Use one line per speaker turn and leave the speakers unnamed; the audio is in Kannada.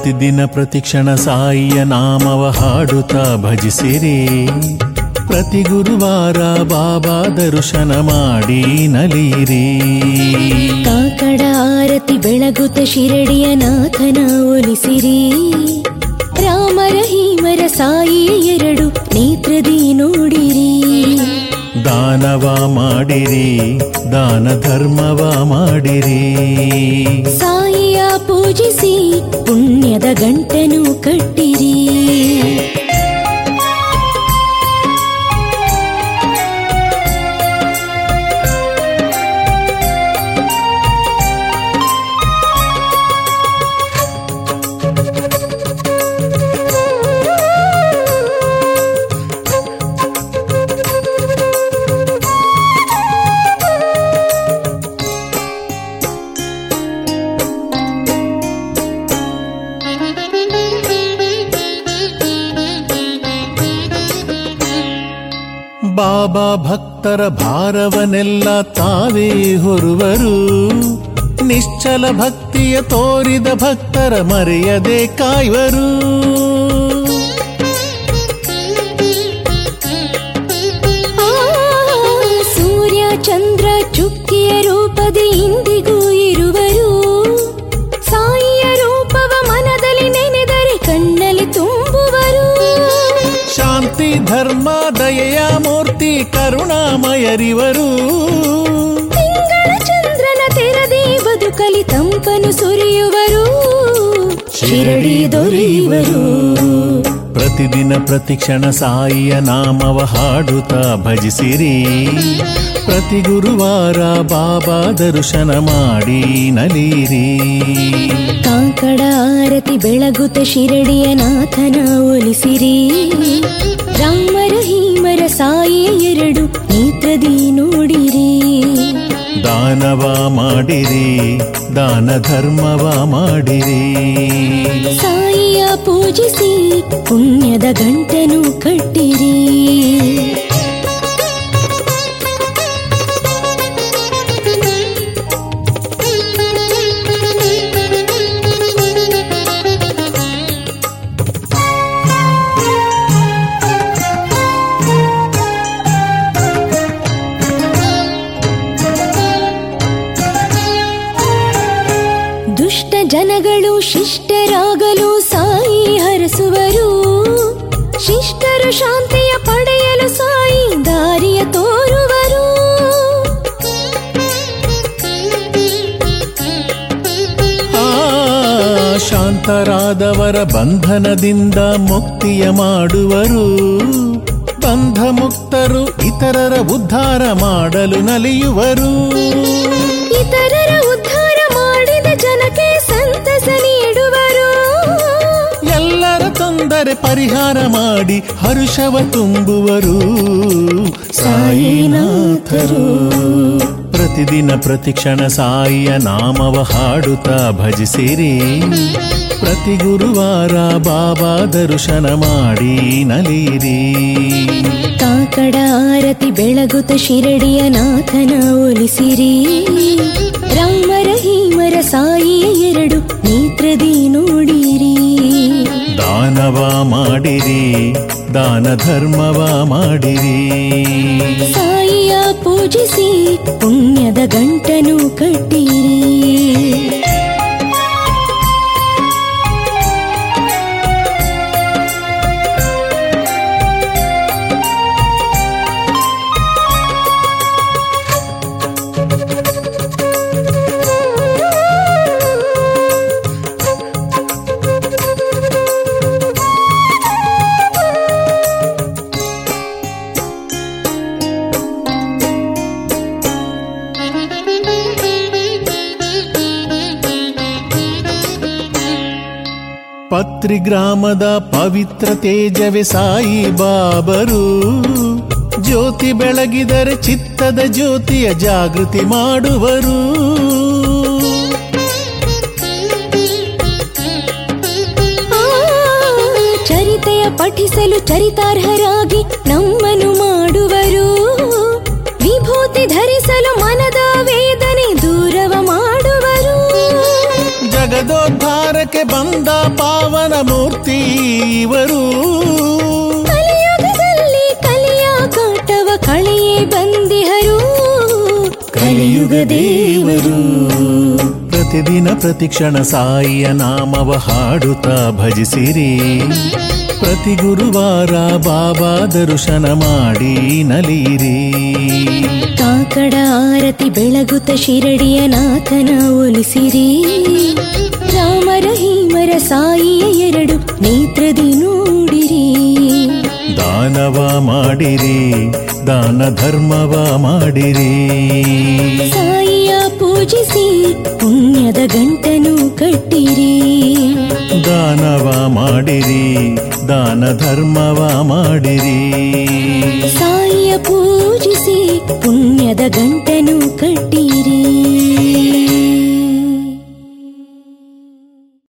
ಪ್ರತಿದಿನ ಪ್ರತಿಕ್ಷಣ ಸಾಯಿಯ ನಾಮವ ಹಾಡುತ್ತಾ ಭಜಿಸಿರಿ ಪ್ರತಿ ಗುರುವಾರ ಬಾಬಾ ದರ್ಶನ ಮಾಡಿ ನಲಿಯಿರಿ
ಕಾಕಡ ಆರತಿ ಬೆಳಗುತ್ತ ಶಿರಡಿಯ ನಾಥನ ಒಲಿಸಿರಿ ರಾಮ ರಹೀಮರ ಸಾಯಿ ಎರಡು ನೇತ್ರದಿ ನೋಡಿರಿ
ದಾನವ ಮಾಡಿರಿ ದಾನ ಧರ್ಮವ ಮಾಡಿರಿ
ಸಾಯಿಯ ಪೂಜಿಸಿ ಪುಣ್ಯದ ಗಂಟನು ಕಟ್ಟಿರಿ
ಬಾಬಾ ಭಕ್ತರ ಭಾರವನೆಲ್ಲ ತಾವೇ ಹೊರುವರು ನಿಶ್ಚಲ ಭಕ್ತಿಯ ತೋರಿದ ಭಕ್ತರ ಮರೆಯದೆ ಕಾಯುವರು
ಆ, ಸೂರ್ಯ ಚಂದ್ರ ಚುಕ್ಕಿಯ ರೂಪದಿ ಇಂದಿಗೂ ಇರುವರು ಸಾಯಿಯ ರೂಪವ ಮನದಲ್ಲಿ ನೆನೆದರೆ ಕಣ್ಣಲ್ಲಿ ತುಂಬುವರು
ಶಾಂತಿ ಧರ್ಮ ದಯೆಯ ಮೂರ್ತಿ ಕರುಣಾಮಯರಿವರು
ತಿಂಗಳ ಚಂದ್ರನ ತೆರದಿ ಬದುಕಲಿ ತಂಪನು ಸುರಿಯುವರು ಶಿರಡಿ ದೊರೆಯುವರು
ಪ್ರತಿದಿನ ಪ್ರತಿಕ್ಷಣ ಸಾಯಿಯ ನಾಮವ ಹಾಡುತ್ತಾ ಭಜಿಸಿರಿ ಪ್ರತಿ ಗುರುವಾರ ಬಾಬಾ ದರ್ಶನ ಮಾಡಿ ನಲಿಯಿರಿ
ಕಾಕಡ ಆರತಿ ಬೆಳಗುತ್ತ ಶಿರಡಿಯ ನಾಥನ ಒಲಿಸಿರಿ ರಾಮ ರಹೀಮರ ಸಾಯಿ ಎರಡು ನೇತ್ರದಿ ನೋಡಿರಿ
ದಾನವ ಮಾಡಿರಿ ದಾನ ಧರ್ಮವ ಮಾಡಿರಿ
ಸಾಯಿಯ ಪೂಜಿಸಿ ಪುಣ್ಯದ ಗಂಟನು ಕಟ್ಟಿರಿ ದುಷ್ಟ ಜನಗಳು ಶಿಷ್ಟರಾಗಲು ಸಾಯಿ ಹರಸುವರು ಶಿಷ್ಟರು ಶಾಂತಿಯ ಪಡೆಯಲು ಸಾಯಿ ದಾರಿಯ ತೋರುವರು
ಆ ಶಾಂತರಾದವರ ಬಂಧನದಿಂದ ಮುಕ್ತಿಯ ಮಾಡುವರು ಬಂಧ ಮುಕ್ತರು ಇತರರ ಉದ್ಧಾರ ಮಾಡಲು ನಲಿಯುವರು
ಇತರರ ಉದ್ಧಾರ ಮಾಡಿದ ಜನಕ್ಕೆ ಸಂತಸ ನೀಡುವರು
ಎಲ್ಲರ ತೊಂದರೆ ಪರಿಹಾರ ಮಾಡಿ ಹರುಷವ ತುಂಬುವರು ಸಾಯಿನಾಥರು ಪ್ರತಿದಿನ ಪ್ರತಿಕ್ಷಣ ಸಾಯಿಯ ನಾಮವ ಹಾಡುತ್ತಾ ಭಜಿಸಿರಿ ಪ್ರತಿ ಗುರುವಾರ ಬಾಬಾ ದರ್ಶನ ಮಾಡಿ ನಲಿಯಿರಿ
ಕಾಕಡ ಆರತಿ ಬೆಳಗುತ್ತ ಶಿರಡಿಯ ನಾಥನ ಒಲಿಸಿರಿ ರಾಮ ರಹೀಮರ ಸಾಯಿ ಎರಡು ನೇತ್ರದಿ ನೋಡಿರಿ
ದಾನವ ಮಾಡಿರಿ ದಾನ ಧರ್ಮವ ಮಾಡಿರಿ
ಸಾಯಿಯ ಪೂಜಿಸಿ ಪುಣ್ಯದ ಗಂಟನು ಕಟ್ಟಿರಿ
ಪತ್ರಿ ಗ್ರಾಮದ ಪವಿತ್ರ ತೇಜವೇ ಸಾಯಿ ಬಾಬರು ಜ್ಯೋತಿ ಬೆಳಗಿದರೆ ಚಿತ್ತದ ಜ್ಯೋತಿಯ ಜಾಗೃತಿ ಮಾಡುವರು
ಆ, ಚರಿತೆಯ ಪಠಿಸಲು ಚರಿತಾರ್ಹರಾಗಿ ನಮ್ಮನು ಮಾಡುವರು ವಿಭೂತಿ ಧರಿಸಲು ಮನದ ವೇದನೆ ದೂರವ ಮಾಡುವರು
ಜಗದೋದ್ಧಾರ ಅವತಾರಕ್ಕೆ ಬಂದ ಪಾವನ ಮೂರ್ತಿ ಇವರು
ಕಲಿಯುಗದಲ್ಲಿ ಕಲಿಯ ಕಾಟವ ಕಳೆಯೇ ಬಂದಿಹರು
ಕಲಿಯುಗ ದೇವರು ಪ್ರತಿದಿನ ಪ್ರತಿಕ್ಷಣ ಸಾಯಿಯ ನಾಮವ ಹಾಡುತ್ತಾ ಭಜಿಸಿರಿ ಪ್ರತಿ ಗುರುವಾರ ಬಾಬಾ ದರ್ಶನ ಮಾಡಿ ನಲಿಯಿರಿ
ಕಾಕಡ ಆರತಿ ಬೆಳಗುತ್ತ ಶಿರಡಿಯ ನಾಥನ ಒಲಿಸಿರಿ ರಾಮ ರಹೀಮರ ಸಾಯಿಯ ಎರಡು ನೇತ್ರದಿ ನೋಡಿರಿ
ದಾನವ ಮಾಡಿರಿ ದಾನ ಧರ್ಮವ ಮಾಡಿರಿ
ಸಾಯಿಯ ಪೂಜಿಸಿ ಪುಣ್ಯದ ಗಂಟನು ಕಟ್ಟಿರಿ
ದಾನವ ಮಾಡಿರಿ ದಾನ ಧರ್ಮವ ಮಾಡಿರಿ
ಸಾಯಿಯ ಪೂಜಿಸಿ ಪುಣ್ಯದ ಗಂಟ